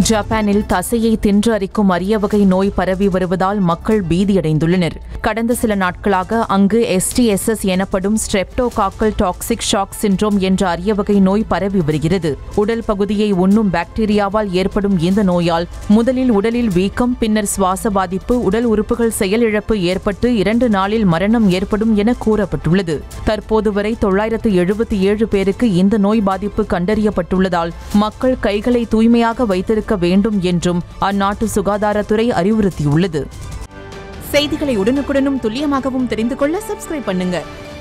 ஜப்பானில் தசையை தின்று அரிக்கும் அரிய வகை நோய் பரவி வருவதால் மக்கள் பீதியடைந்துள்ளனர் கடந்த சில நாட்களாக அங்கு எஸ்டிஎஸ்எஸ் எனப்படும் ஸ்ட்ரெப்டோகாக்கல் டாக்ஸிக் ஷாக் சின்ட்ரோம் என்ற அரிய வகை நோய் பரவி வருகிறது உடல் பகுதியை உண்ணும் பாக்டீரியாவால் ஏற்படும் இந்த நோயால் முதலில் உடலில் வீக்கம் பின்னர் சுவாச பாதிப்பு உடல் உறுப்புகள் செயலிழப்பு ஏற்பட்டு இரண்டு நாளில் மரணம் ஏற்படும் என கூறப்பட்டுள்ளது தற்போது வரை தொள்ளாயிரத்து எழுபத்தி ஏழு பேருக்கு இந்த நோய் பாதிப்பு கண்டறியப்பட்டுள்ளதால் மக்கள் கைகளை தூய்மையாக வைத்திருக்க வேண்டும் என்றும் அந்நாட்டு சுகாதாரத்துறை அறிவுறுத்தியுள்ளது செய்திகளை உடனுக்குடனும் துல்லியமாகவும் தெரிந்து கொள்ள சப்ஸ்கிரைப் பண்ணுங்க